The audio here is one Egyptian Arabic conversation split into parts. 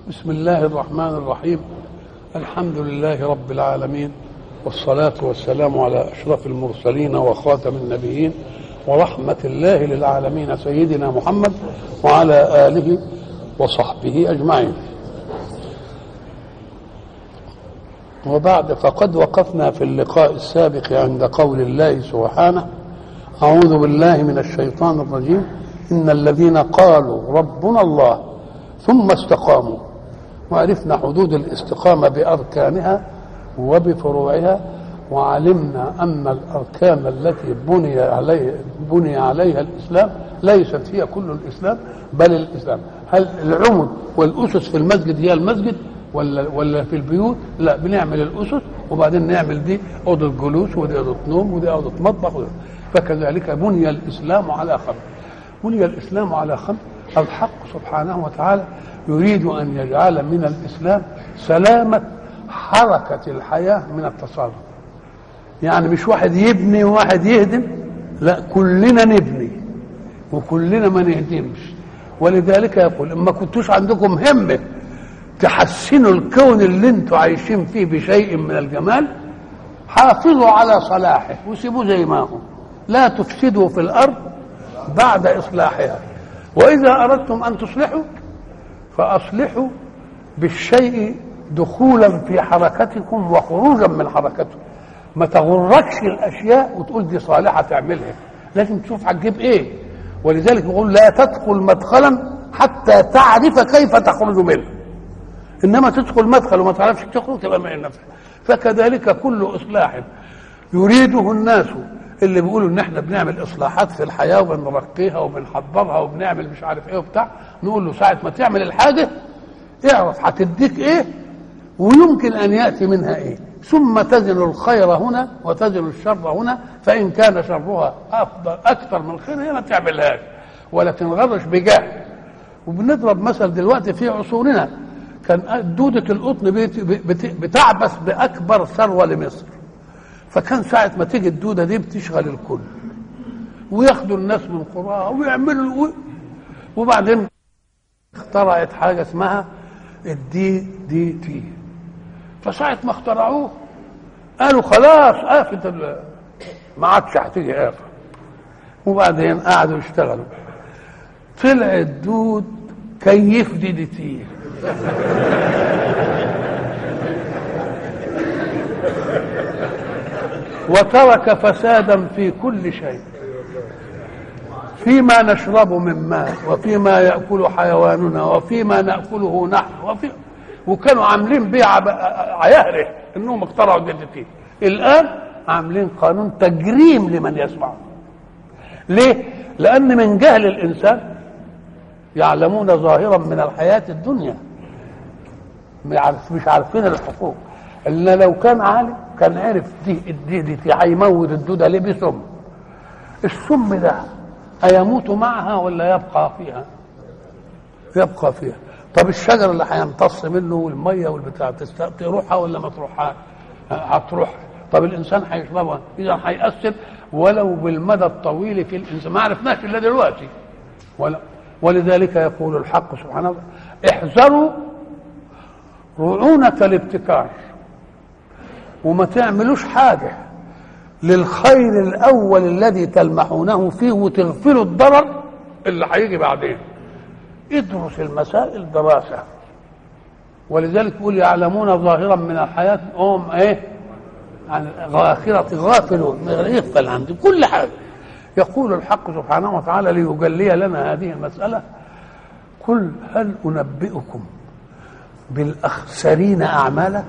بسم الله الرحمن الرحيم الحمد لله رب العالمين والصلاة والسلام على أشرف المرسلين وخاتم النبيين ورحمة الله للعالمين سيدنا محمد وعلى آله وصحبه أجمعين وبعد فقد وقفنا في اللقاء السابق عند قول الله سبحانه أعوذ بالله من الشيطان الرجيم إن الذين قالوا ربنا الله ثم استقاموا وعرفنا حدود الاستقامة بأركانها وبفروعها وعلمنا أن الأركان التي بني عليه بني عليها الإسلام ليست هي كل الإسلام بل الإسلام هل العمد والأسس في المسجد هي المسجد ولا ولا في البيوت لا بنعمل الأسس وبعدين نعمل دي أوضة جلوس ودي أوضة نوم ودي أوضة مطبخ فكذلك بني الإسلام على خمس بني الإسلام على خمس الحق سبحانه وتعالى يريد أن يجعل من الإسلام سلامة حركة الحياة من التصرف يعني مش واحد يبني وواحد يهدم لا كلنا نبني وكلنا ما نهدمش ولذلك يقول اما كنتوش عندكم همه تحسنوا الكون اللي انتوا عايشين فيه بشيء من الجمال حافظوا على صلاحه وسيبوه زي ما هو لا تفسدوا في الارض بعد اصلاحها واذا اردتم ان تصلحوا فاصلحوا بالشيء دخولا في حركتكم وخروجا من حركتكم ما تغركش الاشياء وتقول دي صالحه تعملها لازم تشوف هتجيب ايه ولذلك يقول لا تدخل مدخلا حتى تعرف كيف تخرج منه انما تدخل مدخل وما تعرفش تخرج تبقى ما نفسك فكذلك كل اصلاح يريده الناس اللي بيقولوا ان احنا بنعمل اصلاحات في الحياه وبنرقيها وبنحضرها وبنعمل مش عارف ايه وبتاع نقول له ساعه ما تعمل الحاجه اعرف هتديك ايه ويمكن ان ياتي منها ايه ثم تزن الخير هنا وتزن الشر هنا فان كان شرها افضل اكثر من خيرها ما تعملهاش ولا تنغرش بجهل وبنضرب مثل دلوقتي في عصورنا كان دودة القطن بتعبث بأكبر ثروة لمصر فكان ساعة ما تيجي الدودة دي بتشغل الكل وياخدوا الناس من قراها ويعملوا وبعدين اخترعت حاجة اسمها الدي دي تي فساعة ما اخترعوه قالوا خلاص آفة ما عادش هتيجي آفة وبعدين قعدوا يشتغلوا طلع الدود كيف دي دي تي وترك فسادا في كل شيء فيما نشرب من ماء وفيما ياكل حيواننا وفيما ناكله نحن وفي وكانوا عاملين بيه عيهره انهم اخترعوا الجدتين الان عاملين قانون تجريم لمن يسمعه ليه لان من جهل الانسان يعلمون ظاهرا من الحياه الدنيا مش عارفين الحقوق الا لو كان عالم كان عرف دي دي دي, دي هيموت الدوده ليه بسم السم ده هيموت معها ولا يبقى فيها يبقى فيها طب الشجر اللي هيمتص منه والميه والبتاع تروحها ولا ما تروحها هتروح طب الانسان هيشربها اذا هيأثر ولو بالمدى الطويل في الانسان ما عرفناش الا دلوقتي ولا ولذلك يقول الحق سبحانه وتعالى احذروا رعونة الابتكار وما تعملوش حاجة للخير الأول الذي تلمحونه فيه وتغفلوا الضرر اللي هيجي بعدين ادرس المسائل دراسة ولذلك يقول يعلمون ظاهرا من الحياة هم ايه عن الآخرة غافلون يغفل عندي كل حاجة يقول الحق سبحانه وتعالى ليجلي لنا هذه المسألة قل هل أنبئكم بالأخسرين أعمالا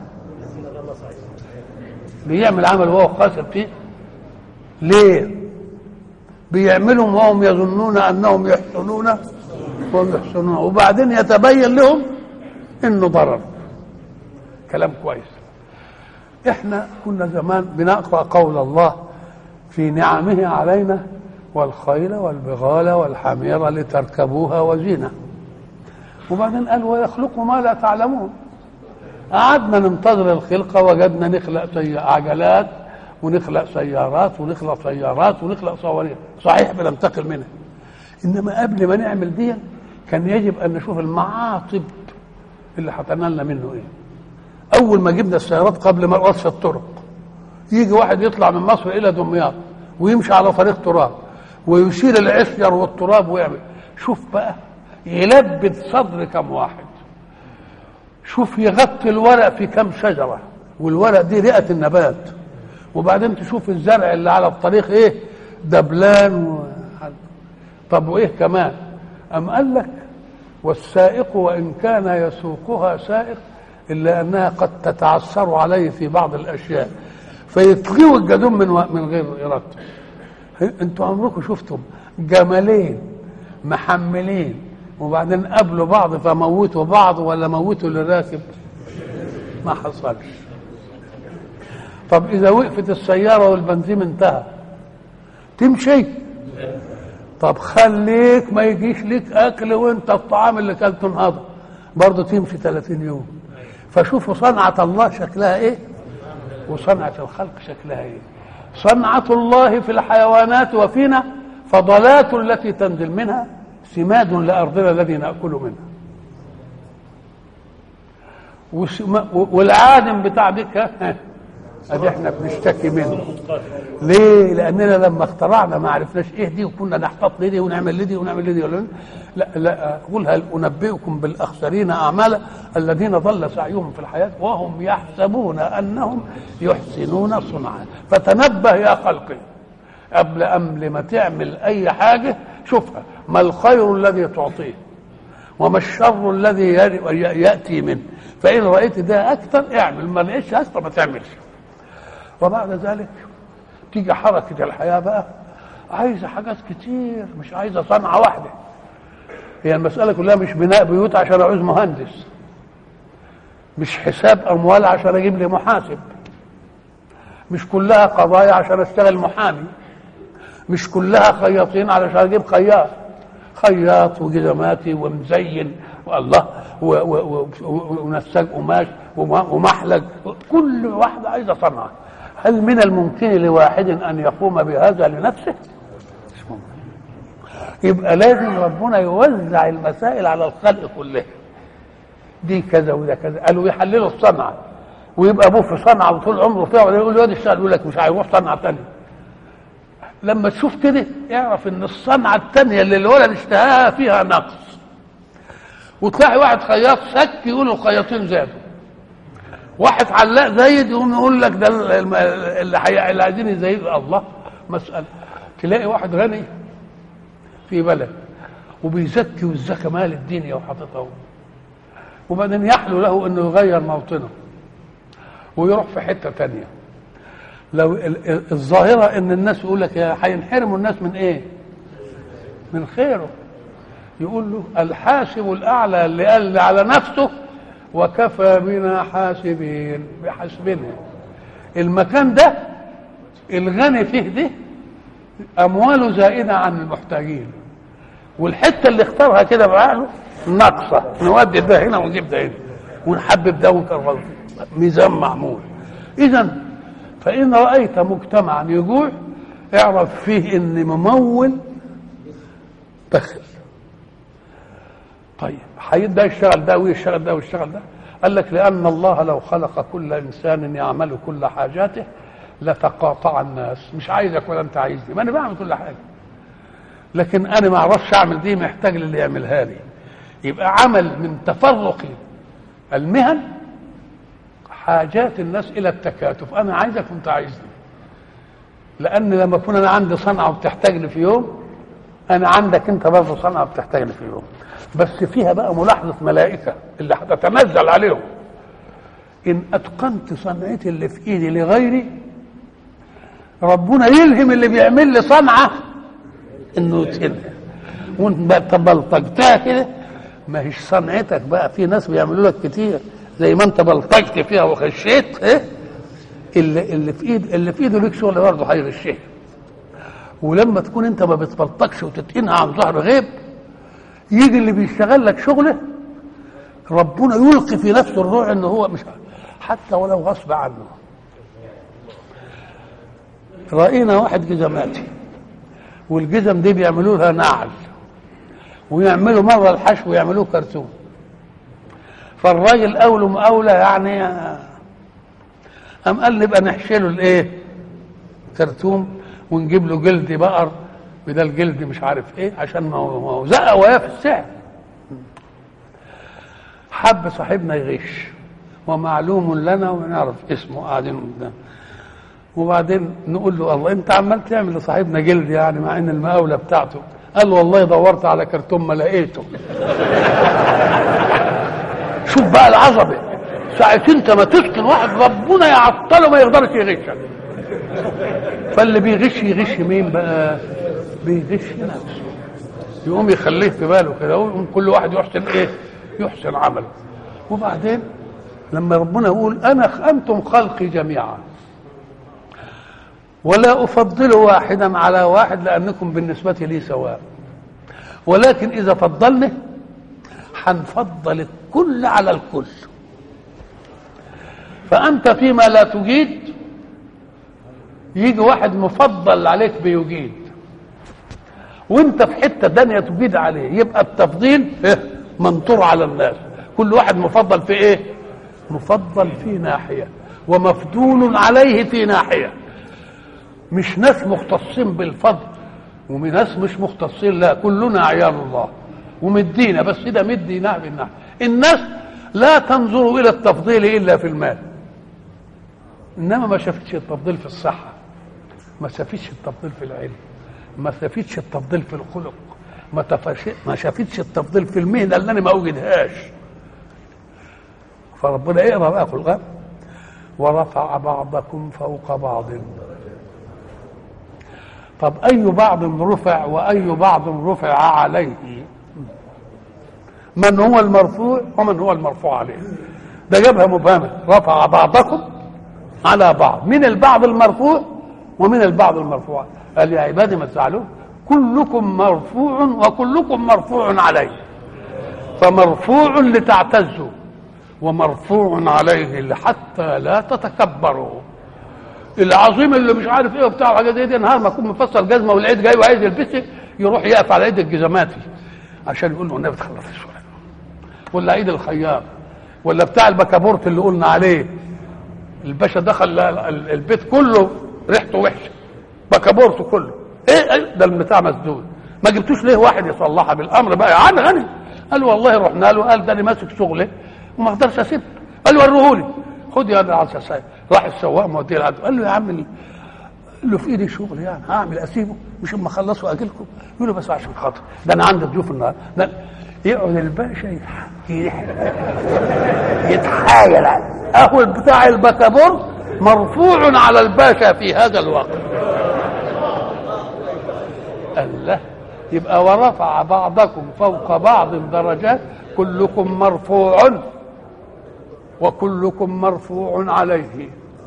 بيعمل عمل وهو خاسر فيه ليه بيعملهم وهم يظنون أنهم يحسنون وهم يحسنون وبعدين يتبين لهم انه ضرر كلام كويس احنا كنا زمان بنقرا قول الله في نعمه علينا والخيل والبغال والحمير لتركبوها وزينه وبعدين قال ويخلق ما لا تعلمون قعدنا ننتظر الخلقه وجدنا نخلق عجلات ونخلق سيارات ونخلق سيارات ونخلق صواريخ صحيح بننتقل منها انما قبل ما نعمل دي كان يجب ان نشوف المعاطب اللي هتنالنا منه ايه اول ما جبنا السيارات قبل ما وصف الطرق يجي واحد يطلع من مصر الى دمياط ويمشي على طريق تراب ويشيل العشجر والتراب ويعمل شوف بقى يلبد صدر كم واحد شوف يغطي الورق في كم شجره والورق دي رئه النبات وبعدين تشوف الزرع اللي على الطريق ايه دبلان و... طب وايه كمان ام قال لك والسائق وان كان يسوقها سائق الا انها قد تتعثر عليه في بعض الاشياء فيتلوي الجدون من و... من غير ارادته انتوا عمركم شفتم جملين محملين وبعدين قابلوا بعض فموتوا بعض ولا موتوا اللي راكب ما حصلش طب اذا وقفت السياره والبنزين انتهى تمشي طب خليك ما يجيش لك اكل وانت الطعام اللي كلته انهضم برضه تمشي 30 يوم فشوفوا صنعة الله شكلها ايه وصنعة الخلق شكلها ايه صنعة الله في الحيوانات وفينا فضلات التي تنزل منها سماد لأرضنا الذي نأكل منها والعادم بتاع ديك ادي احنا بنشتكي منه ليه لاننا لما اخترعنا ما عرفناش ايه دي وكنا نحتاط لدي ونعمل لدي ونعمل لدي ولا لا لا اقول هل انبئكم بالاخسرين اعمالا الذين ضل سعيهم في الحياه وهم يحسبون انهم يحسنون صنعا فتنبه يا خلقي قبل قبل ما تعمل اي حاجه شوفها ما الخير الذي تعطيه وما الشر الذي ياتي منه فان رايت ده اكثر اعمل ما لقيتش اكثر ما تعملش وبعد ذلك تيجي حركة الحياة بقى عايزة حاجات كتير مش عايزة صنعة واحدة هي المسألة كلها مش بناء بيوت عشان أعوز مهندس مش حساب أموال عشان أجيب لي محاسب مش كلها قضايا عشان أشتغل محامي مش كلها خياطين علشان أجيب خياط خياط وجزماتي ومزين والله ونساج قماش ومحلق كل واحدة عايزة صنعة هل من الممكن لواحد ان يقوم بهذا لنفسه مش ممكن يبقى لازم ربنا يوزع المسائل على الخلق كلها دي كذا وده كذا قالوا يحللوا الصنعه ويبقى ابوه في صنعه وطول عمره فيها ولا يقول له اشتغل يقول لك مش هيروح صنعه ثانيه لما تشوف كده اعرف ان الصنعه الثانيه اللي الولد اشتهاها فيها نقص وتلاقي واحد خياط سك يقول الخياطين زادوا واحد علاق زايد يقوم يقول لك ده اللي, حي... اللي عايزين يزيدوا الله مسألة تلاقي واحد غني في بلد وبيزكي والزكاة مال الدنيا وحاططها وبعدين يحلو له انه يغير موطنه ويروح في حته تانية لو الظاهره ان الناس يقول لك هينحرموا الناس من ايه؟ من خيره يقول له الحاسب الاعلى اللي قال على نفسه وكفى بنا حاسبين بحسبنا المكان ده الغني فيه ده امواله زائده عن المحتاجين والحته اللي اختارها كده بعقله ناقصه نودي ده هنا ونجيب ده هنا ونحبب ده ونكرر ميزان معمول اذا فان رايت مجتمعا يجوع اعرف فيه ان ممول بخل طيب حيد ده يشتغل ده ويشتغل ده ويشتغل ده قال لك لأن الله لو خلق كل إنسان يعمل كل حاجاته لتقاطع الناس مش عايزك ولا أنت عايزني ما أنا بعمل كل حاجة لكن أنا ما أعرفش أعمل دي محتاج للي يعملها لي يبقى عمل من تفرق المهن حاجات الناس إلى التكاتف أنا عايزك وأنت عايزني لأن لما أكون أنا عندي صنعة وبتحتاجني في يوم أنا عندك أنت برضه صنعة وبتحتاجني في يوم بس فيها بقى ملاحظة ملائكة اللي هتتنزل عليهم إن أتقنت صنعتي اللي في إيدي لغيري ربنا يلهم اللي بيعمل لي صنعة إنه يتقنها وأنت بلطجتها كده ما هيش صنعتك بقى في ناس بيعملوا لك كتير زي ما أنت بلطجت فيها وخشيت إيه اللي اللي في ايد اللي في ايده ليك شغل برضه هيغشيه ولما تكون انت ما بتبلطجش وتتقنها عن ظهر غيب يجي اللي بيشتغل لك شغله ربنا يلقي في نفسه الروح ان هو مش حتى ولو غصب عنه راينا واحد جزماتي والجزم دي بيعملوا لها نعل ويعملوا مره الحشو ويعملوه كرتون فالراجل اولى مقاولة يعني قام قال نبقى نحشي له الايه كرتوم ونجيب له جلد بقر بدل جلد مش عارف ايه عشان ما هو ما هو زقه وياه في السعر حب صاحبنا يغش ومعلوم لنا ونعرف اسمه قاعدين قدام وبعدين نقول له الله انت عمال تعمل لصاحبنا جلد يعني مع ان المقاوله بتاعته قال له والله دورت على كرتون ما لقيته شوف بقى العظمه ساعة انت ما تسكن واحد ربنا يعطله ما يقدرش يغشك فاللي بيغش يغش مين بقى بيغش نفسه يقوم يخليه في باله كده ويقوم كل واحد يحسن ايه يحسن عمله وبعدين لما ربنا يقول انا انتم خلقي جميعا ولا افضل واحدا على واحد لانكم بالنسبه لي سواء ولكن اذا فضلنا هنفضل الكل على الكل فانت فيما لا تجيد يجي واحد مفضل عليك بيجيد وانت في حته تانية تجيد عليه يبقى التفضيل إيه؟ منطور على الناس كل واحد مفضل في ايه مفضل في ناحيه ومفضول عليه في ناحيه مش ناس مختصين بالفضل ومن ناس مش مختصين لا كلنا عيال الله ومدينا بس ده مدينا بالناحيه الناس لا تنظر الى التفضيل الا في المال انما ما شافتش التفضيل في الصحه ما شافتش التفضيل في العلم ما شافتش التفضيل في الخلق ما تفش... ما شافتش التفضيل في المهنه اللي انا ما اوجدهاش فربنا اقرا بقى في الغاب ورفع بعضكم فوق بعض طب اي بعض رفع واي بعض رفع عليه من هو المرفوع ومن هو المرفوع عليه ده جابها مبهمه رفع بعضكم على بعض من البعض المرفوع ومن البعض المرفوع قال يا عبادي ما تزعلون كلكم مرفوع وكلكم مرفوع عليه فمرفوع لتعتزوا ومرفوع عليه حتى لا تتكبروا العظيم اللي مش عارف ايه وبتاع حاجه زي دي نهار ما يكون مفصل جزمه والعيد جاي وعايز يلبسها يروح يقف على ايد الجزماتي عشان يقول له النبي تخلص الشغل ولا عيد الخياط ولا بتاع البكابورت اللي قلنا عليه الباشا دخل البيت كله ريحته وحشه بكابورته كله ايه, إيه ده البتاع مسدود ما جبتوش ليه واحد يصلحها بالامر بقى يا عم غني قال والله رحنا له قال ده انا ماسك شغلي وما اقدرش اسيبه قال وريهولي خد يا ابن على السايب راح السواق موديه العدو قال له يا عم قال له في ايدي شغل يعني هعمل اسيبه مش اما اخلصه واجي لكم يقول له بس عشان خاطر ده انا عندي ضيوف النهارده ده يقعد الباشا يتحايل اهو بتاع البكابور مرفوع على الباشا في هذا الوقت الله يبقى ورفع بعضكم فوق بعض درجات كلكم مرفوع وكلكم مرفوع عليه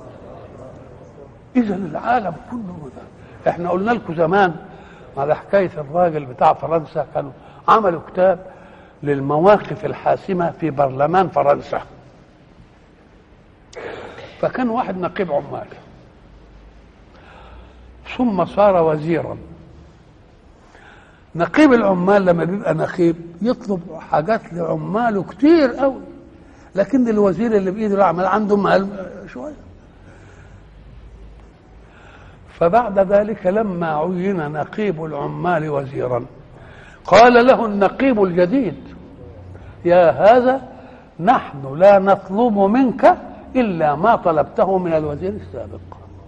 اذا العالم كله ده احنا قلنا لكم زمان على حكايه الراجل بتاع فرنسا كانوا عملوا كتاب للمواقف الحاسمه في برلمان فرنسا فكان واحد نقيب عمال ثم صار وزيرا نقيب العمال لما بيبقى نقيب يطلب حاجات لعماله كتير قوي لكن الوزير اللي بايده العمل عنده مال شويه فبعد ذلك لما عين نقيب العمال وزيرا قال له النقيب الجديد يا هذا نحن لا نطلب منك الا ما طلبته من الوزير السابق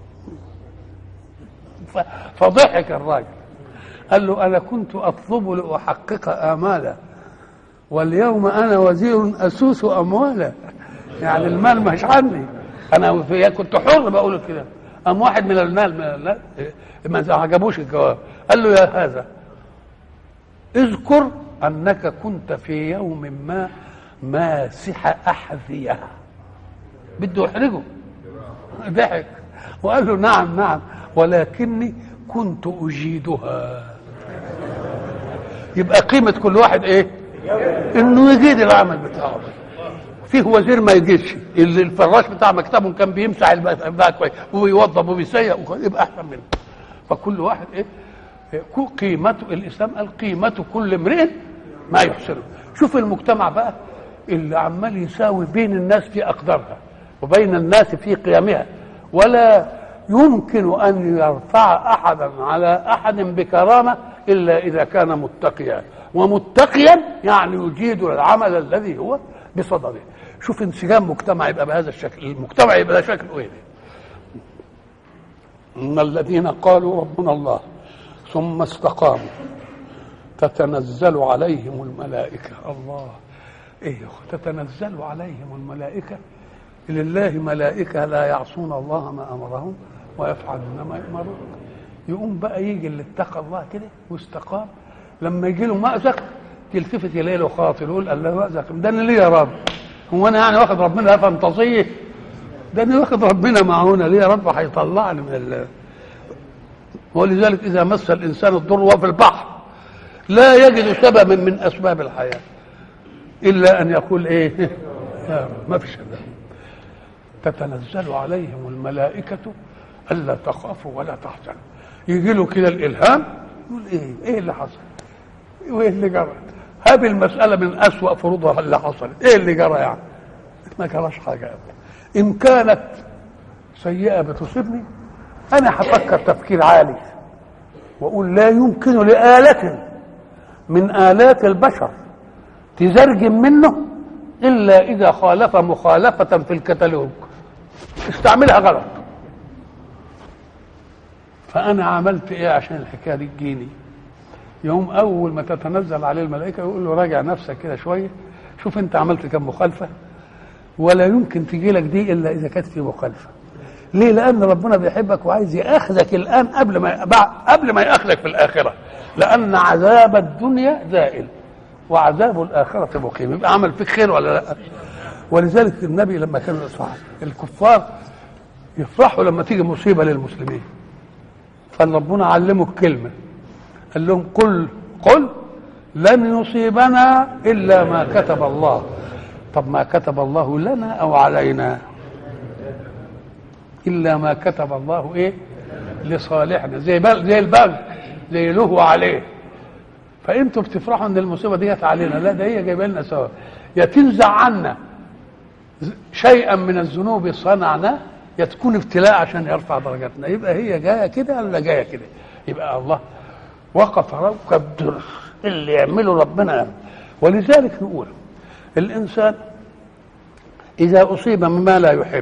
فضحك الراجل قال له انا كنت اطلب لاحقق اماله واليوم انا وزير اسوس اموالا يعني المال مش عني انا كنت حر بقول كده قام واحد من المال لا ما عجبوش الجواب قال له يا هذا اذكر انك كنت في يوم ما ماسح احذيه بده يحرجه ضحك وقال له نعم نعم ولكني كنت اجيدها يبقى قيمه كل واحد ايه انه يجيد العمل بتاعه فيه وزير ما يجيش اللي الفراش بتاع مكتبه كان بيمسح البتاع كويس وبيوضب وبيسيق يبقى احسن منه فكل واحد ايه قيمته الاسلام قال قيمه كل امرئ ما يحسنه شوف المجتمع بقى اللي عمال يساوي بين الناس في اقدارها وبين الناس في قيمها ولا يمكن ان يرفع احدا على احد بكرامه الا اذا كان متقيا ومتقيا يعني يجيد العمل الذي هو بصدده شوف انسجام مجتمع يبقى بهذا الشكل المجتمع يبقى ده شكله ايه ان الذين قالوا ربنا الله ثم استقاموا تتنزل عليهم الملائكه الله ايه تتنزل عليهم الملائكه لله ملائكه لا يعصون الله ما امرهم ويفعلون ما يؤمرون يقوم بقى يجي اللي اتقى الله كده واستقام لما يجي له مأزق تلتفت اليه له خاطر يقول الله مأزق ده انا ليه يا رب هو انا يعني واخد ربنا فانتصيه ده انا واخد ربنا معونا ليه يا رب هيطلعني من ال ولذلك اذا مس الانسان الضر وهو في البحر لا يجد سببا من اسباب الحياه الا ان يقول ايه يا رب ما فيش إلا. تتنزل عليهم الملائكه الا تخافوا ولا تحزنوا يجي له كده الالهام يقول ايه ايه اللي حصل وايه اللي جرى هذه المساله من اسوا فروضها اللي حصلت ايه اللي جرى يعني ما جراش حاجه أبدا. ان كانت سيئه بتصيبني انا هفكر تفكير عالي واقول لا يمكن لآلة من آلات البشر تزرجم منه إلا إذا خالف مخالفة في الكتالوج استعملها غلط فأنا عملت إيه عشان الحكاية دي تجيني يوم أول ما تتنزل عليه الملائكة يقول له راجع نفسك كده شوية شوف أنت عملت كم مخالفة ولا يمكن تجي لك دي إلا إذا كانت في مخالفة ليه؟ لأن ربنا بيحبك وعايز يأخذك الآن قبل ما قبل ما يأخذك في الآخرة لأن عذاب الدنيا زائل وعذاب الآخرة مقيم يبقى عمل فيك خير ولا لا؟ ولذلك النبي لما كان الكفار يفرحوا لما تيجي مصيبة للمسلمين فربنا علمه الكلمة قال لهم قل قل لن يصيبنا إلا ما كتب الله طب ما كتب الله لنا أو علينا الا ما كتب الله ايه لصالحنا زي بل زي البغي زي له عليه فانتوا بتفرحوا ان المصيبه ديت علينا لا ده هي جايبه لنا سوا يا تنزع عنا شيئا من الذنوب صنعناه يا تكون ابتلاء عشان يرفع درجاتنا يبقى هي جايه كده ولا جايه كده يبقى الله وقف روكب در اللي يعمله ربنا ولذلك نقول الانسان اذا اصيب مما لا يحب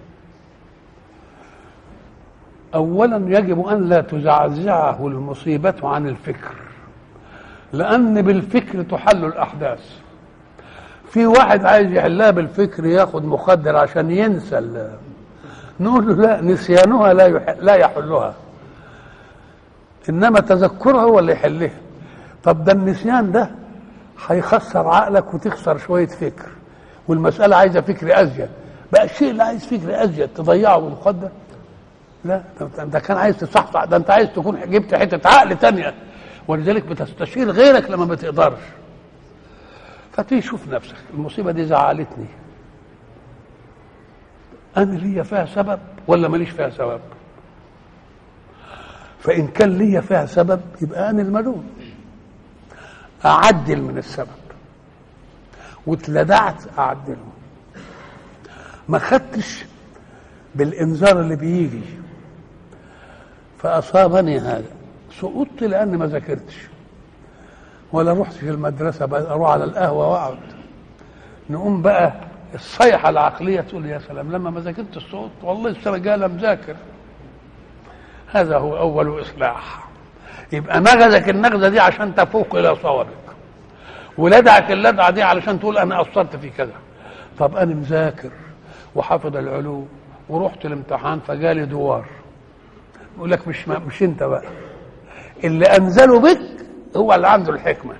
اولا يجب ان لا تزعزعه المصيبه عن الفكر لان بالفكر تحل الاحداث في واحد عايز يحلها بالفكر ياخد مخدر عشان ينسى ال- نقول له لا نسيانها لا يح... لا يحلها انما تذكرها هو اللي يحلها طب ده النسيان ده هيخسر عقلك وتخسر شويه فكر والمساله عايزه فكر ازيد بقى الشيء اللي عايز فكر ازيد تضيعه بالمخدر لا ده انت كان عايز تصحصح ده انت عايز تكون جبت حته عقل تانية ولذلك بتستشير غيرك لما ما تقدرش فتيجي شوف نفسك المصيبه دي زعلتني انا ليا فيها سبب ولا ماليش فيها سبب فان كان ليا فيها سبب يبقى انا الملوم اعدل من السبب واتلدعت اعدله ما خدتش بالانذار اللي بيجي فاصابني هذا سقطت لاني ما ذاكرتش ولا رحت في المدرسه بقى اروح على القهوه واقعد نقوم بقى الصيحه العقليه تقول يا سلام لما ما ذاكرت الصوت والله السنه الجايه لم ذاكر هذا هو اول اصلاح يبقى نغزك النغزه دي عشان تفوق الى صوابك ولدعك اللدعه دي علشان تقول انا قصرت في كذا طب انا مذاكر وحافظ العلوم ورحت الامتحان فجالي دوار يقول لك مش مش انت بقى اللي انزله بك هو اللي عنده الحكمه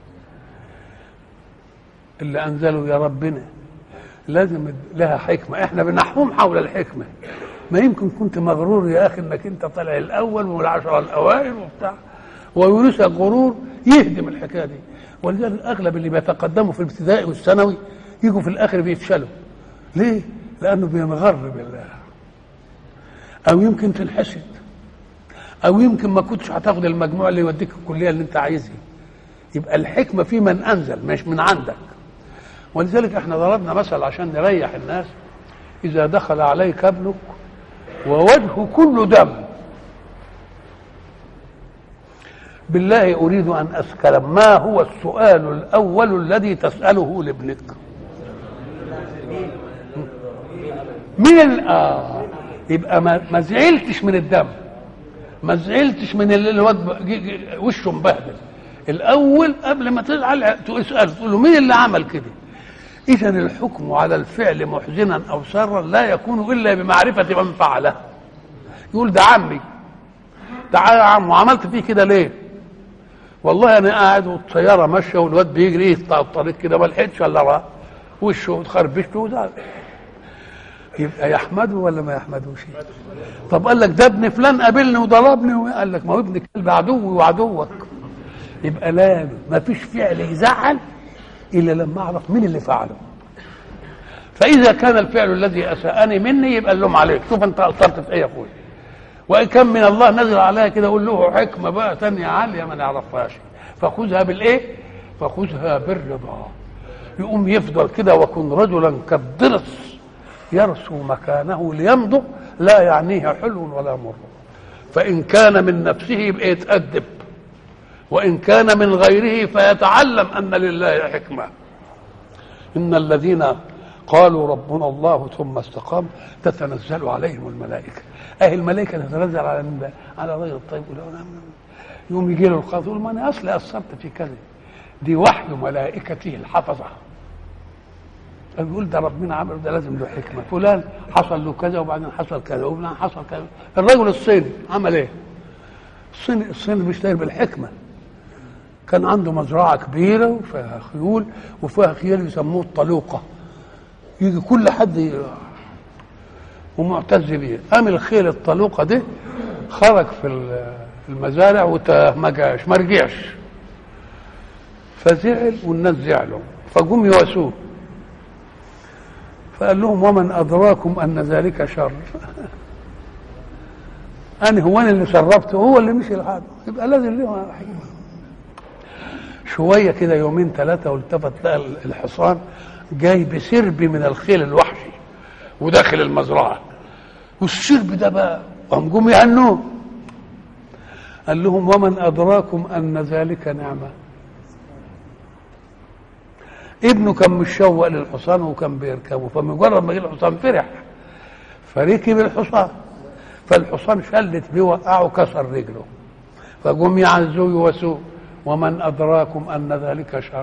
اللي انزله يا ربنا لازم لها حكمه احنا بنحوم حول الحكمه ما يمكن كنت مغرور يا اخي انك انت طالع الاول والعشره الاوائل وبتاع ويورثك غرور يهدم الحكايه دي ولذلك اغلب اللي بيتقدموا في الابتدائي والثانوي يجوا في الاخر بيفشلوا ليه؟ لانه بينغر بالله او يمكن تنحسد او يمكن ما كنتش هتاخد المجموع اللي يوديك الكليه اللي انت عايزها يبقى الحكمه في من انزل مش من عندك ولذلك احنا ضربنا مثل عشان نريح الناس اذا دخل عليك ابنك ووجهه كله دم بالله اريد ان اسال ما هو السؤال الاول الذي تساله لابنك من ال- آه يبقى ما, ما زعلتش من الدم ما زعلتش من ال- الواد ب- جي- جي- وشه مبهدل الاول قبل ما تزعل تسال تقول له مين اللي عمل كده اذا الحكم على الفعل محزنا او سرا لا يكون الا بمعرفه من فعله يقول ده عمي تعالى يا عم وعملت فيه كده ليه والله انا قاعد والسياره ماشيه والواد بيجري يقطع الطريق كده ما لحقتش الا راه وشه اتخربشت وزعل يبقى يحمده ولا ما يحمدوش طب قال لك ده ابن فلان قابلني وضربني قال لك ما هو ابن كلب عدوي وعدوك يبقى لا ما فيش فعل يزعل الا لما اعرف مين اللي فعله فاذا كان الفعل الذي اساءني مني يبقى اللوم عليك شوف انت قصرت في ايه يا اخويا وان كان من الله نزل عليها كده قول له حكمه بقى تانية عاليه ما نعرفهاش فخذها بالايه فخذها بالرضا يقوم يفضل كده وكن رجلا كالضرس يرسو مكانه ليمضغ لا يعنيه حلو ولا مر فان كان من نفسه يبقى يتادب وان كان من غيره فيتعلم ان لله حكمه ان الذين قالوا ربنا الله ثم استقاموا تتنزل عليهم الملائكه اهي الملائكه تتنزل على من بقى؟ على غير الطيب ولا يوم يجي له القاضي يقول ما انا اصلي اثرت في كذا دي وحي ملائكته الحفظه بيقول ده ربنا عمل ده لازم له حكمه فلان حصل له كذا وبعدين حصل كذا وبعدين حصل كذا الرجل الصيني عمل ايه؟ الصيني الصيني بيشتغل بالحكمه كان عنده مزرعه كبيره وفيها خيول وفيها خيال يسموه الطلوقه يجي كل حد ي- ومعتز بيه قام الخيل الطلوقه دي خرج في ال- في المزارع وتا- ما جاش ما رجعش فزعل والناس زعلوا فجم يواسوه فقال لهم ومن ادراكم ان ذلك شر انا هو انا اللي شربته هو اللي مشي لحاله يبقى لازم له حكمه شويه كده يومين ثلاثه والتفت لقى الحصان جاي بسرب من الخيل الوحشي وداخل المزرعه والسرب ده بقى قام جم يهنوه قال لهم ومن ادراكم ان ذلك نعمه ابنه كان مشوق للحصان وكان بيركبه فمجرد ما جه الحصان فرح فركب الحصان فالحصان شلت بيه وقعه كسر رجله فجم يعزوه يواسوه ومن ادراكم ان ذلك شر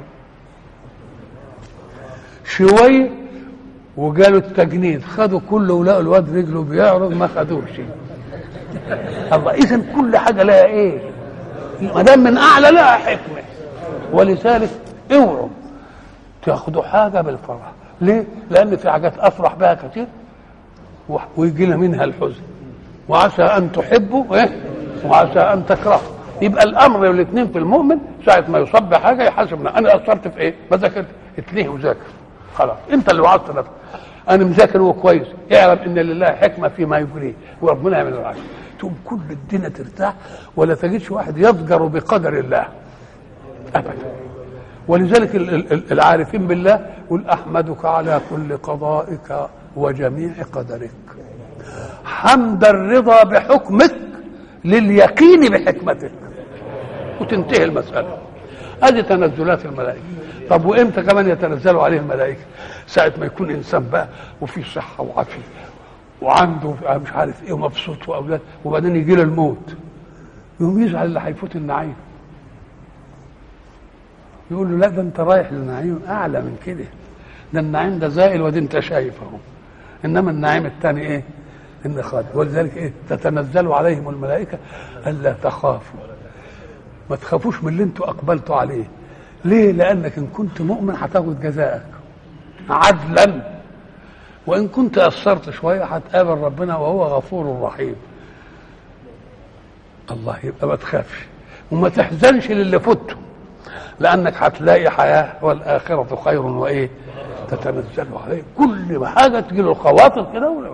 شويه وجاله التجنيد خدوا كله ولقوا الواد رجله بيعرض ما خدوش الله اذا كل حاجه لها ايه ما دام من اعلى لها حكمه ولذلك اوعوا تاخدوا حاجه بالفرح ليه لان في حاجات افرح بها كتير و- ويجي لها منها الحزن وعسى ان تحبوا ايه وعسى ان تكرهوا يبقى الامر الاثنين في المؤمن ساعه ما يصاب بحاجه يحاسب نفسه. انا قصرت في ايه ما ذاكرت اتليه وذاكر خلاص انت اللي وعظت نفسك انا مذاكر وكويس اعلم ان لله حكمه فيما يجريه وربنا يعمل العكس تقوم كل الدنيا ترتاح ولا تجدش واحد يضجر بقدر الله ابدا ولذلك ال- ال- ال- العارفين بالله يقول احمدك على كل قضائك وجميع قدرك حمد الرضا بحكمك لليقين بحكمتك وتنتهي المسألة هذه تنزلات الملائكة طب وامتى كمان يتنزلوا عليه الملائكة ساعة ما يكون إنسان بقى وفي صحة وعافية وعنده مش عارف ايه ومبسوط واولاد وبعدين يجي له الموت يقوم يزعل اللي هيفوت النعيم يقول له لا ده انت رايح للنعيم اعلى من كده ده النعيم ده زائل ودي انت شايف اهو انما النعيم الثاني ايه ان خالد ولذلك ايه تتنزل عليهم الملائكه الا تخافوا ما تخافوش من اللي انتوا اقبلتوا عليه ليه لانك ان كنت مؤمن هتاخد جزاءك عدلا وان كنت قصرت شويه هتقابل ربنا وهو غفور رحيم الله يبقى ما تخافش وما تحزنش للي فوته لانك هتلاقي حياه والاخره خير وايه تتنزل عليه كل ما حاجه تجي له الخواطر كده ولا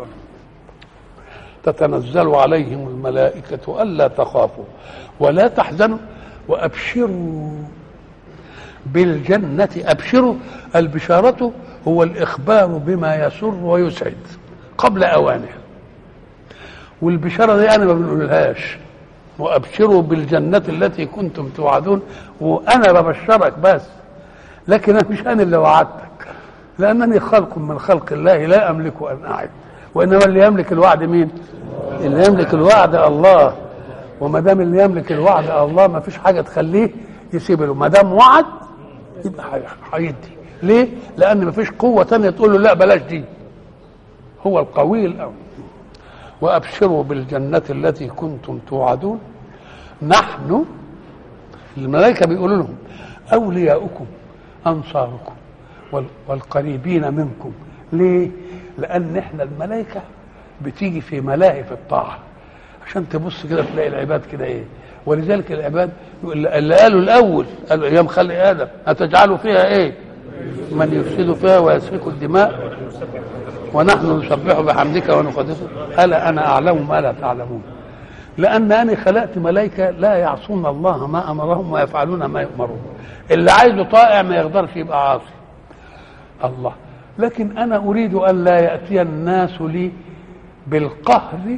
تتنزل عليهم الملائكة ألا تخافوا ولا تحزنوا وأبشروا بالجنة أبشروا البشارة هو الإخبار بما يسر ويسعد قبل أوانه والبشارة دي أنا ما بنقولهاش وأبشروا بالجنة التي كنتم توعدون وأنا ببشرك بس لكن أنا مش أنا اللي وعدتك لأنني خلق من خلق الله لا أملك أن أعد وإنما اللي يملك الوعد مين؟ اللي يملك الوعد الله وما دام اللي يملك الوعد الله ما فيش حاجة تخليه يسيب له ما دام وعد يبقى هيدي ليه؟ لأن ما فيش قوة تانية تقول له لا بلاش دي هو القوي الأول وأبشروا بالجنة التي كنتم توعدون نحن الملائكة بيقولوا لهم أولياؤكم أنصاركم والقريبين منكم ليه؟ لأن إحنا الملائكة بتيجي في ملاهي في الطاعة عشان تبص كده تلاقي العباد كده إيه ولذلك العباد اللي قالوا الأول قالوا أيام خلق آدم أتجعلوا فيها إيه؟ من يفسد فيها ويسفك الدماء ونحن نسبح بحمدك ونقدسه ألا أنا أعلم ما لا تعلمون لأن أنا خلقت ملائكة لا يعصون الله ما أمرهم ويفعلون ما يؤمرون اللي عايزه طائع ما يقدرش يبقى عاصي الله لكن أنا أريد أن لا يأتي الناس لي بالقهر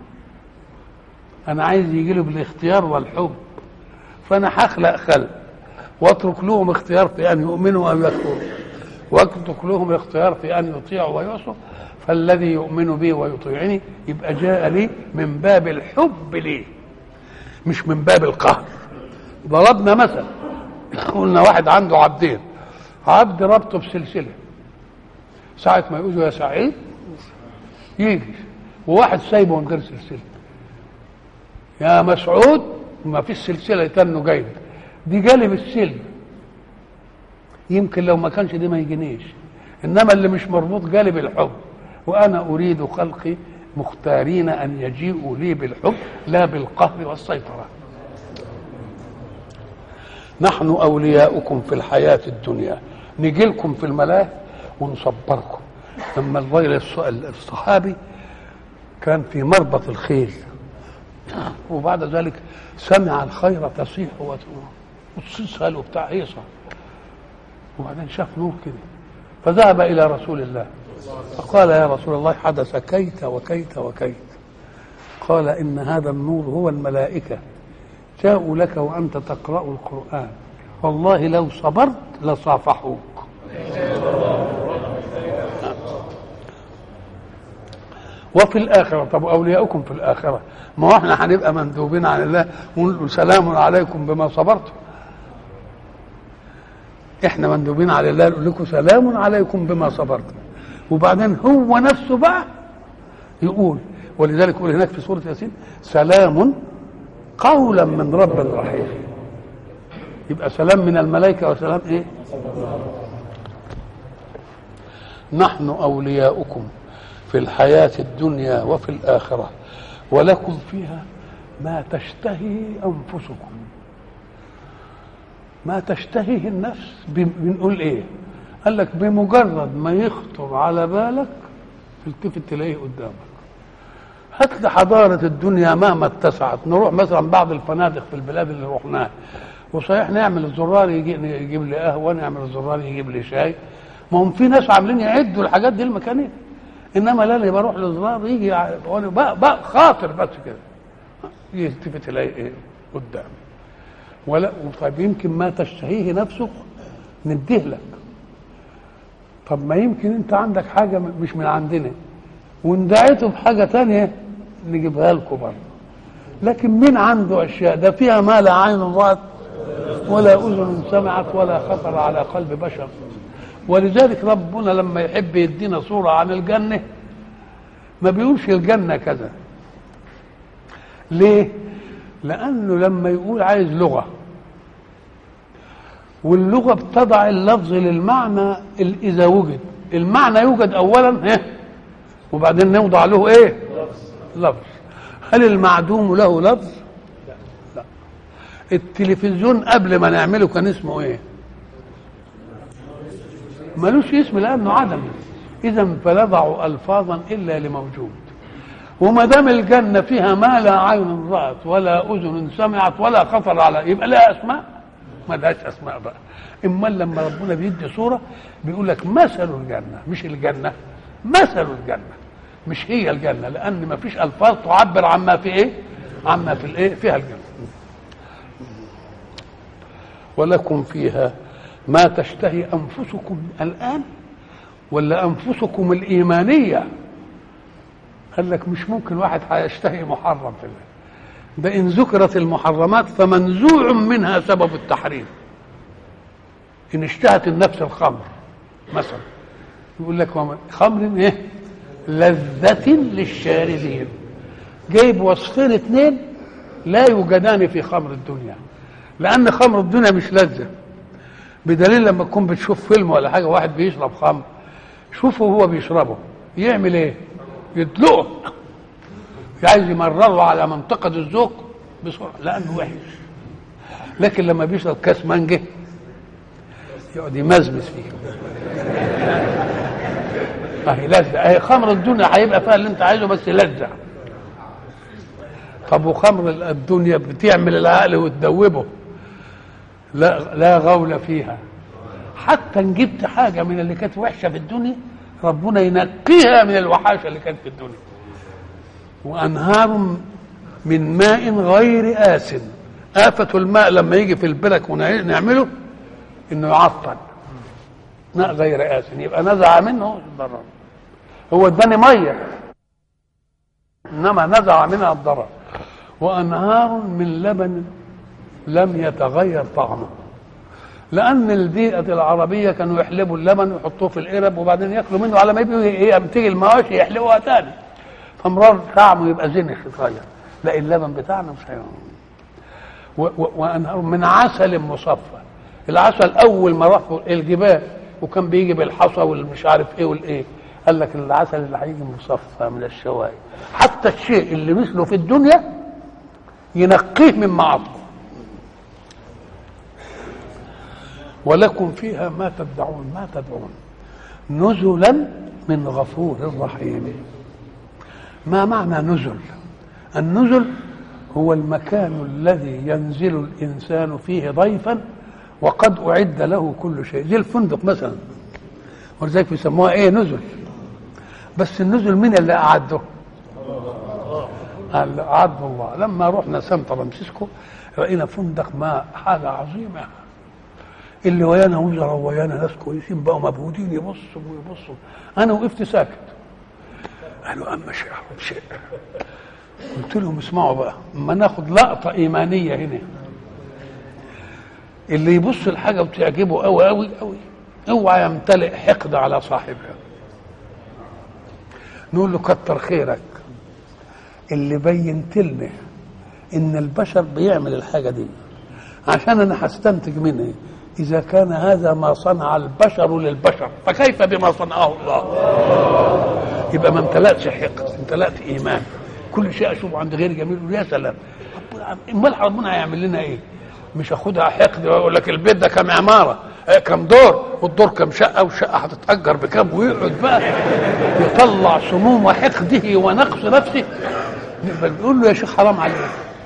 أنا عايز يجي له بالاختيار والحب فأنا هخلق خلق واترك لهم اختيار في أن يؤمنوا أو يكفروا واترك لهم الاختيار في أن يطيعوا ويعصوا فالذي يؤمن بي ويطيعني يبقى جاء لي من باب الحب لي مش من باب القهر ضربنا مثل قلنا واحد عنده عبدين عبد ربطه بسلسله ساعة ما يقولوا يا سعيد يجي وواحد سايبه من غير سلسله يا مسعود ما فيش سلسله تنه جايب دي جالب السلم يمكن لو ما كانش دي ما يجينيش انما اللي مش مربوط جالب الحب وانا اريد خلقي مختارين ان يجيئوا لي بالحب لا بالقهر والسيطره نحن اولياؤكم في الحياه الدنيا نجي لكم في الملاهي ونصبركم لما الراجل الصحابي كان في مربط الخيل وبعد ذلك سمع الخير تصيح وتسهل وبتاع هيصه وبعدين شاف نور كده فذهب الى رسول الله فقال يا رسول الله حدث كيت وكيت وكيت قال ان هذا النور هو الملائكه جاءوا لك وانت تقرا القران والله لو صبرت لصافحوك وفي الآخرة طب أولياؤكم في الآخرة ما هو احنا هنبقى مندوبين عن الله ونقول سلام عليكم بما صبرتم احنا مندوبين على الله نقول لكم سلام عليكم بما صبرتم وبعدين هو نفسه بقى يقول ولذلك يقول هناك في سورة ياسين سلام قولا من رب رحيم يبقى سلام من الملائكة وسلام ايه نحن أولياؤكم في الحياة الدنيا وفي الآخرة ولكم فيها ما تشتهي أنفسكم ما تشتهيه النفس بنقول ايه قال لك بمجرد ما يخطر على بالك تلتفت تلاقيه قدامك هات لي حضارة الدنيا مهما اتسعت نروح مثلا بعض الفنادق في البلاد اللي رحناها وصحيح نعمل الزرار يجي يجيب لي قهوه نعمل الزرار يجيب لي شاي ما هم في ناس عاملين يعدوا الحاجات دي المكانيه انما لا اللي بروح للزرار يجي وانا بقى, بقى خاطر بس كده يلتفت الاقي ايه قدامي ولا طيب يمكن ما تشتهيه نفسك نديه لك طب ما يمكن انت عندك حاجه مش من عندنا وندعيته بحاجه تانية نجيبها لكم برضه لكن مين عنده اشياء ده فيها ما لا عين رأت ولا اذن سمعت ولا خطر على قلب بشر ولذلك ربنا لما يحب يدينا صوره عن الجنه ما بيقولش الجنه كذا ليه لانه لما يقول عايز لغه واللغه بتضع اللفظ للمعنى اذا وجد المعنى يوجد اولا ايه وبعدين نوضع له ايه لفظ هل المعدوم له لفظ لا التلفزيون قبل ما نعمله كان اسمه ايه ملوش اسم لانه عدم اذا فنضع الفاظا الا لموجود وما دام الجنه فيها ما لا عين رات ولا اذن سمعت ولا خطر على يبقى لها اسماء ما لهاش اسماء بقى اما لما ربنا بيدي صوره بيقول لك مثل الجنه مش الجنه مثل الجنه مش هي الجنه لان ما فيش الفاظ تعبر عما في ايه عما في الايه فيها الجنه ولكم فيها ما تشتهي انفسكم الان ولا انفسكم الايمانيه قال لك مش ممكن واحد هيشتهي محرم في الله ده ان ذكرت المحرمات فمنزوع منها سبب التحريم ان اشتهت النفس الخمر مثلا يقول لك خمر ايه لذة للشاربين جايب وصفين اثنين لا يوجدان في خمر الدنيا لان خمر الدنيا مش لذة بدليل لما تكون بتشوف فيلم ولا حاجه واحد بيشرب خمر شوفه هو بيشربه يعمل ايه يدلقه عايز يمرره على منطقة الذوق بسرعة لأنه وحش لكن لما بيشرب كاس مانجا يقعد يمزمز فيه اهي لذة اهي خمر الدنيا هيبقى فيها اللي انت عايزه بس لذة طب وخمر الدنيا بتعمل العقل وتدوبه لا لا غول فيها حتى ان جبت حاجه من اللي كانت وحشه في الدنيا ربنا ينقيها من الوحاشه اللي كانت في الدنيا وانهار من ماء غير آس آفة الماء لما يجي في البلك ونعمله انه يعطل ماء غير آس يبقى نزع منه الضرر هو اداني ميه انما نزع منها الضرر وانهار من لبن لم يتغير طعمه لان البيئه العربيه كانوا يحلبوا اللبن ويحطوه في القرب وبعدين ياكلوا منه على ما يبقى تيجي المواشي يحلبوها تاني فمرار طعمه يبقى زنخ يتغير لا اللبن بتاعنا مش هيعمل وانهار من عسل مصفى العسل اول ما راحوا الجبال وكان بيجي بالحصى والمش عارف ايه والايه قال لك العسل اللي هيجي مصفى من الشوائب حتى الشيء اللي مثله في الدنيا ينقيه من معاصيه ولكم فيها ما تدعون ما تدعون نزلا من غفور رحيم ما معنى نزل النزل هو المكان الذي ينزل الانسان فيه ضيفا وقد اعد له كل شيء زي الفندق مثلا ولذلك بيسموها ايه نزل بس النزل مين اللي اعده اعد الله لما رحنا سان فرانسيسكو راينا فندق ما حاجه عظيمه اللي ويانا وزراء ويانا ناس كويسين بقوا مبهودين يبصوا ويبصوا انا وقفت ساكت قالوا اما شيء شيء قلت لهم اسمعوا بقى اما ناخد لقطه ايمانيه هنا اللي يبص الحاجه وتعجبه قوي قوي قوي اوعى يمتلئ حقد على صاحبها نقول له كتر خيرك اللي بينت لنا ان البشر بيعمل الحاجه دي عشان انا هستنتج منها اذا كان هذا ما صنع البشر للبشر فكيف بما صنعه الله يبقى ما امتلأتش حقد امتلأت ايمان كل شيء اشوفه عند غير جميل يا سلام امال ربنا هيعمل لنا ايه مش اخدها حقد ويقول لك البيت ده كم عماره إيه كم دور والدور كم شقه والشقه هتتاجر بكام ويقعد بقى يطلع سموم وحقده ونقص نفسه نقبل بيقول له يا شيخ حرام عليك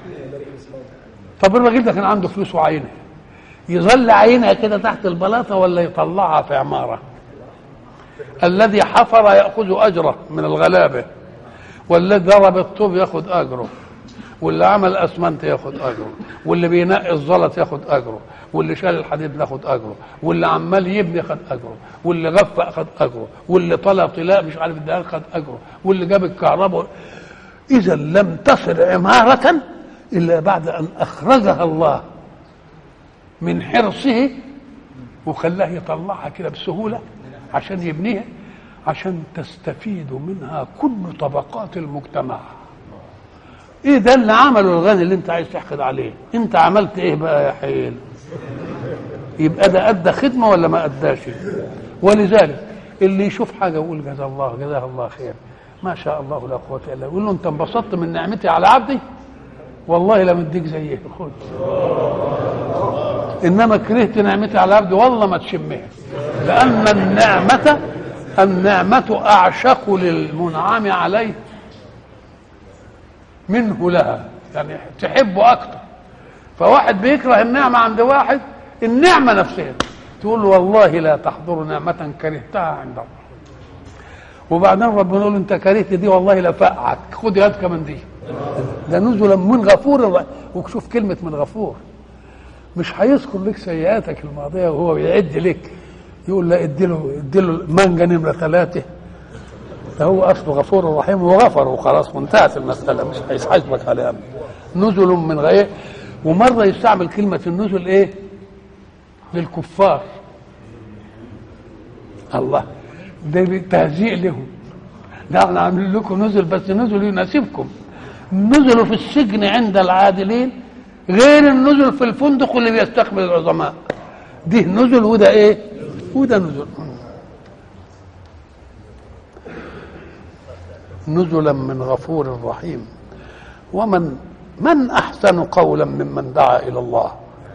طب الراجل ده كان عنده فلوس وعينه يظل عينها كده تحت البلاطه ولا يطلعها في عماره الذي حفر ياخذ اجره من الغلابه والذي ضرب الطوب ياخذ اجره واللي عمل اسمنت ياخد اجره واللي بينقي الزلط ياخد اجره واللي شال الحديد ياخد اجره واللي عمال يبني خد اجره واللي غفق خد اجره واللي طلع طلاء مش عارف الدهان خد اجره واللي جاب الكهرباء اذا لم تصل عماره الا بعد ان اخرجها الله من حرصه وخلاه يطلعها كده بسهوله عشان يبنيها عشان تستفيد منها كل طبقات المجتمع ايه ده اللي عمله الغني اللي انت عايز تحقد عليه انت عملت ايه بقى يا حيل يبقى ده ادى خدمه ولا ما اداش ولذلك اللي يشوف حاجه يقول جزاه الله جزاه الله خير ما شاء الله لا قوه الا بالله يقول له انت انبسطت من نعمتي على عبدي والله لم اديك زيه خد انما كرهت نعمتي على عبدي والله ما تشمها لان النعمه النعمه اعشق للمنعم عليه منه لها يعني تحبه اكتر فواحد بيكره النعمه عند واحد النعمه نفسها تقول له والله لا تحضر نعمه كرهتها عند الله وبعدين ربنا يقول له انت كرهت دي والله لا فقعك خد يد كمان دي ده نزلا من غفور الرحيم وشوف كلمه من غفور مش هيذكر لك سيئاتك الماضيه وهو بيعد لك يقول لا اديله اديله مانجا نمره ثلاثه ده هو اصله غفور رحيم وغفر وخلاص وانتهت المساله مش هيحاسبك عليها نزل من غير ومره يستعمل كلمه النزل ايه للكفار الله ده تهزيء لهم ده احنا عاملين لكم نزل بس نزل يناسبكم نزلوا في السجن عند العادلين غير النزل في الفندق اللي بيستقبل العظماء دي نزل وده ايه وده نزل نزلا من غفور رحيم ومن من احسن قولا ممن دعا الى الله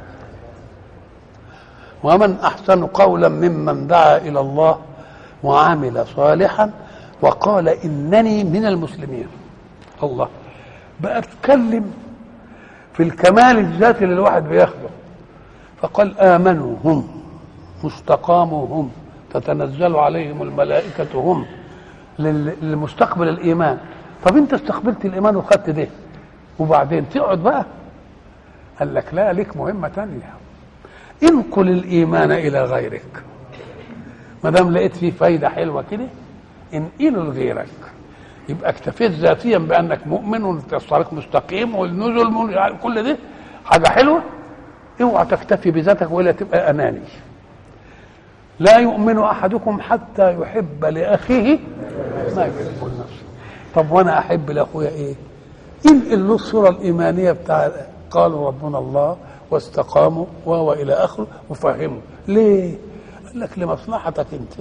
ومن احسن قولا ممن دعا الى الله وعمل صالحا وقال انني من المسلمين الله بقى اتكلم في الكمال الذاتي اللي الواحد بياخده فقال امنوا هم واستقاموا هم تتنزل عليهم الملائكه هم للمستقبل الايمان طب انت استقبلت الايمان وخدت ده وبعدين تقعد بقى قال لك لا لك مهمه تانية انقل الايمان الى غيرك ما دام لقيت فيه فايده حلوه كده انقله لغيرك يبقى اكتفيت ذاتيا بانك مؤمن وانت الطريق مستقيم والنزل من كل ده حاجه حلوه اوعى تكتفي بذاتك ولا تبقى اناني لا يؤمن احدكم حتى يحب لاخيه ما يحب لنفسه طب وانا احب لاخويا ايه انقل له الصوره الايمانيه بتاع قالوا ربنا الله واستقاموا وهو الى اخره وفهموا ليه قال لك لمصلحتك انت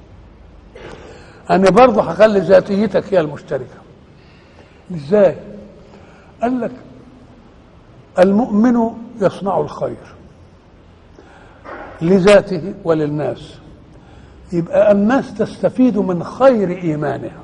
انا برضه هخلي ذاتيتك هي المشتركه ازاي قال لك المؤمن يصنع الخير لذاته وللناس يبقى الناس تستفيد من خير ايمانها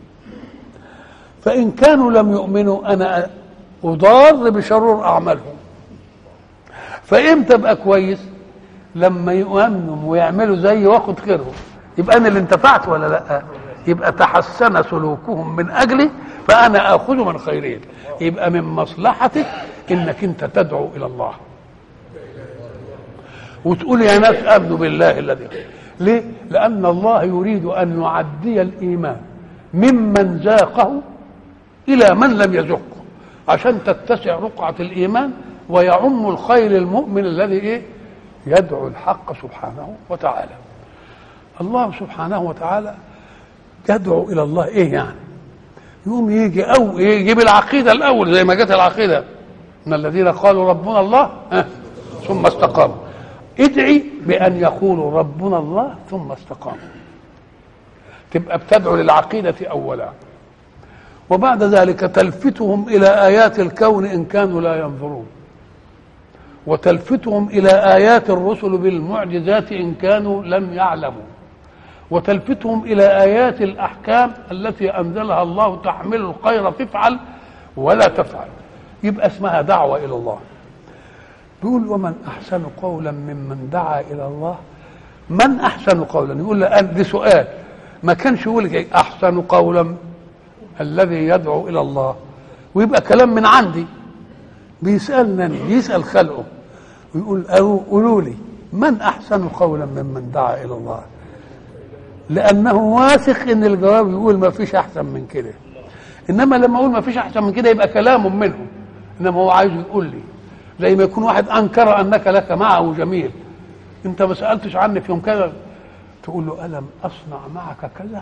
فان كانوا لم يؤمنوا انا اضار بشرور اعمالهم فامتى ابقى كويس لما يؤمنوا ويعملوا زيي واخد خيرهم يبقى انا اللي انتفعت ولا لا يبقى تحسن سلوكهم من اجلي فانا اخذ من خيرهم يبقى من مصلحتك انك انت تدعو الى الله وتقول يا ناس امنوا بالله الذي ليه لان الله يريد ان يعدي الايمان ممن ذاقه الى من لم يذقه عشان تتسع رقعه الايمان ويعم الخير المؤمن الذي ايه يدعو الحق سبحانه وتعالى الله سبحانه وتعالى يدعو الى الله ايه يعني يقوم يجي او يجيب العقيده الاول زي ما جت العقيده ان الذين قالوا ربنا الله اه ثم استقاموا ادعي بان يقولوا ربنا الله ثم استقاموا تبقى بتدعو للعقيده اولا وبعد ذلك تلفتهم الى ايات الكون ان كانوا لا ينظرون وتلفتهم الى ايات الرسل بالمعجزات ان كانوا لم يعلموا وتلفتهم الى ايات الاحكام التي انزلها الله تحمل الخير تفعل ولا تفعل يبقى اسمها دعوه الى الله بيقول ومن احسن قولا ممن دعا الى الله من احسن قولا يقول له دي سؤال ما كانش يقول لك احسن قولا الذي يدعو الى الله ويبقى كلام من عندي بيسالني بيسال خلقه ويقول قولوا لي من احسن قولا ممن دعا الى الله لانه واثق ان الجواب يقول ما فيش احسن من كده انما لما اقول ما فيش احسن من كده يبقى كلام منهم انما هو عايز يقول لي زي ما يكون واحد انكر انك لك معه جميل انت ما سالتش عني في يوم كذا تقول له الم اصنع معك كذا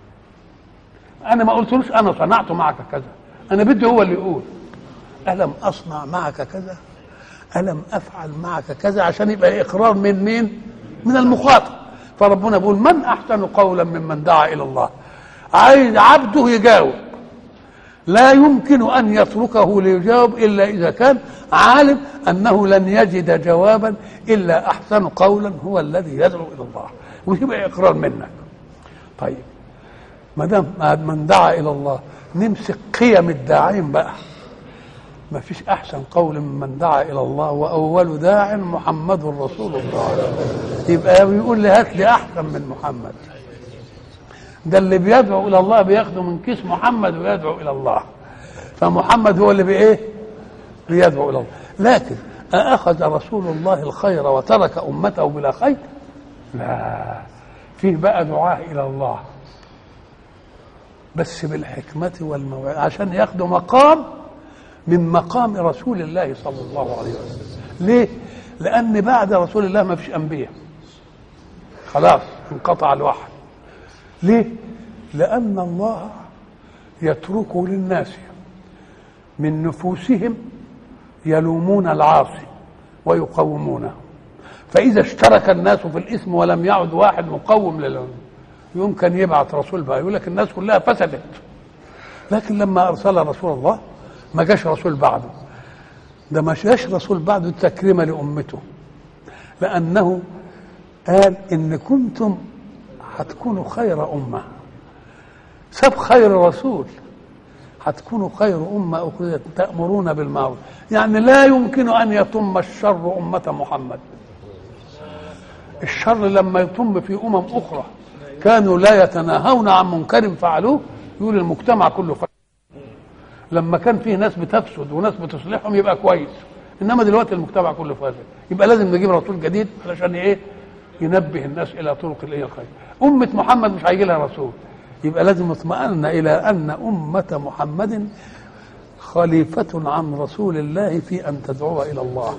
انا ما قلتلوش انا صنعت معك كذا انا بدي هو اللي يقول الم اصنع معك كذا الم افعل معك كذا عشان يبقى اقرار من مين من المخاطب فربنا بيقول من احسن قولا ممن دعا الى الله عايز عبده يجاوب لا يمكن ان يتركه ليجاوب الا اذا كان عالم انه لن يجد جوابا الا احسن قولا هو الذي يدعو الى الله ويبقى اقرار منك طيب ما دام من دعا الى الله نمسك قيم الداعين بقى ما فيش احسن قول ممن دعا الى الله واول داع محمد رسول الله يبقى بيقول لي هات لي احسن من محمد ده اللي بيدعو الى الله بياخده من كيس محمد ويدعو الى الله فمحمد هو اللي بايه بيدعو الى الله لكن أأخذ رسول الله الخير وترك أمته بلا خير لا فيه بقى دعاء إلى الله بس بالحكمة والموعظة عشان ياخدوا مقام من مقام رسول الله صلى الله عليه وسلم ليه لأن بعد رسول الله ما فيش أنبياء خلاص انقطع الوحي ليه لأن الله يترك للناس من نفوسهم يلومون العاصي ويقومونه فإذا اشترك الناس في الإثم ولم يعد واحد مقوم للعلم يمكن يبعث رسول بقى يقول لك الناس كلها فسدت لكن لما أرسل رسول الله ما جاش رسول بعده ده ما جاش رسول بعده تكريما لأمته لأنه قال إن كنتم هتكونوا خير أمة ساب خير رسول هتكونوا خير أمة أخرجت تأمرون بالمعروف يعني لا يمكن أن يتم الشر أمة محمد الشر لما يتم في أمم أخرى كانوا لا يتناهون عن منكر فعلوه يقول المجتمع كله فاسد لما كان فيه ناس بتفسد وناس بتصلحهم يبقى كويس انما دلوقتي المجتمع كله فاسد يبقى لازم نجيب رسول جديد علشان ايه ينبه الناس الى طرق الايه الخير امه محمد مش هيجي لها رسول يبقى لازم نطمئن الى ان امه محمد خليفه عن رسول الله في ان تدعو الى الله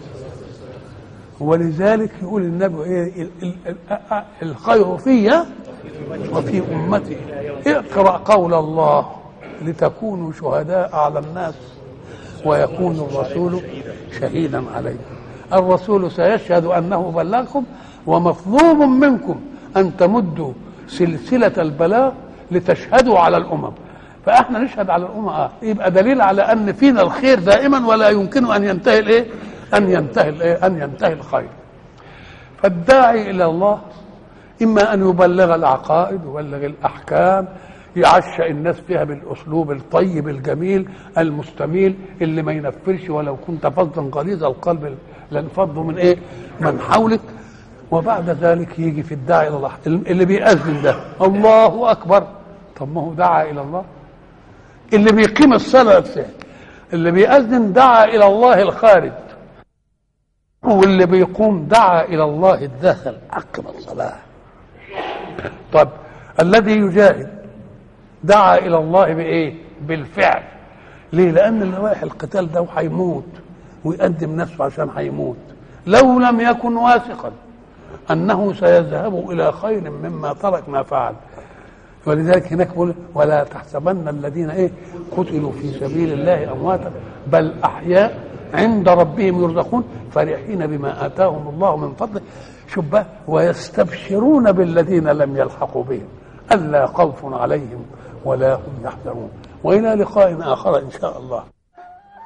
ولذلك يقول النبي ايه الخير في وفي امتي اقرا قول الله لتكونوا شهداء على الناس ويكون الرسول شهيدا عليكم الرسول سيشهد انه بلغكم ومطلوب منكم ان تمدوا سلسله البلاغ لتشهدوا على الامم فاحنا نشهد على الامم اه يبقى دليل على ان فينا الخير دائما ولا يمكن ان ينتهي الايه ان ينتهي الايه ان ينتهي الخير فالداعي الى الله اما ان يبلغ العقائد يبلغ الاحكام يعشى الناس فيها بالاسلوب الطيب الجميل المستميل اللي ما ينفرش ولو كنت فظا غليظ القلب لانفضوا من ايه من حولك وبعد ذلك يجي في الداعي الى الله اللي بيأذن ده الله اكبر طب ما هو دعا الى الله اللي بيقيم الصلاه نفسها اللي بيأذن دعا الى الله الخارج واللي بيقوم دعا الى الله الداخل عقب الصلاه طب الذي يجاهد دعا الى الله بايه بالفعل ليه لان اللي رايح القتال ده هيموت ويقدم نفسه عشان هيموت لو لم يكن واثقا انه سيذهب الى خير مما ترك ما فعل ولذلك هناك بقول ولا تحسبن الذين ايه قتلوا في سبيل الله امواتا بل احياء عند ربهم يرزقون فرحين بما اتاهم الله من فضله شوف بقى ويستبشرون بالذين لم يلحقوا بهم الا خوف عليهم ولا هم يحزنون والى لقاء اخر ان شاء الله